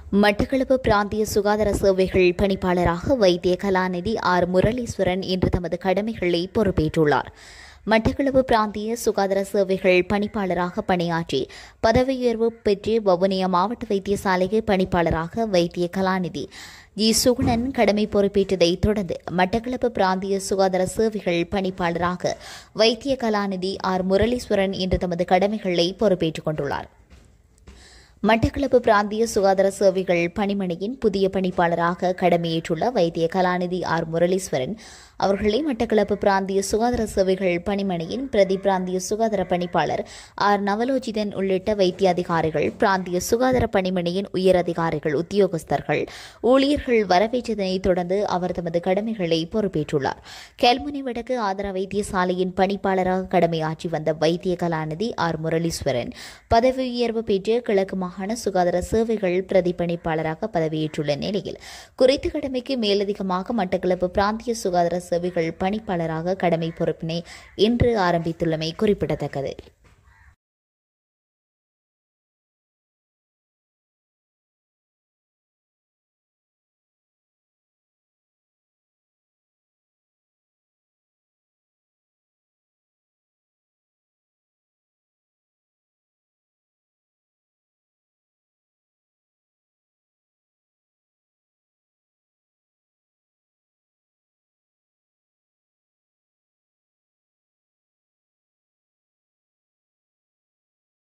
மட்டக்களப்பு பிராந்திய சுகாதார சேவைகள் பணிப்பாளராக வைத்திய கலாநிதி ஆர் முரளீஸ்வரன் இன்று தமது கடமைகளை பொறுப்பேற்றுள்ளார் மட்டக்களப்பு பிராந்திய சுகாதார சேவைகள் பணிப்பாளராக பணியாற்றி பதவி உயர்வு பெற்று வவுனியா மாவட்ட வைத்தியசாலைக்கு பணிப்பாளராக வைத்திய கலாநிதி ஜி சுகுணன் கடமை பொறுப்பேற்றதைத் தொடர்ந்து மட்டக்களப்பு பிராந்திய சுகாதார சேவைகள் பணிப்பாளராக வைத்திய கலாநிதி ஆர் முரளீஸ்வரன் இன்று தமது கடமைகளை பொறுப்பேற்றுக் கொண்டுள்ளார் மட்டக்களப்பு பிராந்திய சுகாதார சேவைகள் பணிமனையின் புதிய பணிப்பாளராக கடமையேற்றுள்ள வைத்திய கலாநிதி ஆர் முரளீஸ்வரன் அவர்களை மட்டக்களப்பு பிராந்திய சுகாதார சேவைகள் பணிமனையின் பிரதி பிராந்திய சுகாதார பணிப்பாளர் ஆர் நவலோஜிதன் உள்ளிட்ட வைத்திய அதிகாரிகள் பிராந்திய சுகாதார பணிமனையின் உயர் அதிகாரிகள் உத்தியோகஸ்தர்கள் ஊழியர்கள் வரவேற்றதனைத் தொடர்ந்து அவர் தமது கடமைகளை பொறுப்பேற்றுள்ளார் கெல்முனை வடக்கு ஆதரா வைத்தியசாலையின் பணிப்பாளராக கடமையாற்றி வந்த வைத்திய கலாநிதி ஆர் முரளீஸ்வரன் பதவி உயர்வு பெற்று கிழக்கு மாகாண சுகாதார சேவைகள் பிரதி பணிப்பாளராக பதவியேற்றுள்ள நிலையில் குறித்த கடமைக்கு மேலதிகமாக மட்டக்களப்பு பிராந்திய சுகாதார சேவைகள் பணிப்பாளராக கடமை பொறுப்பினை இன்று ஆரம்பித்துள்ளமை குறிப்பிடத்தக்கது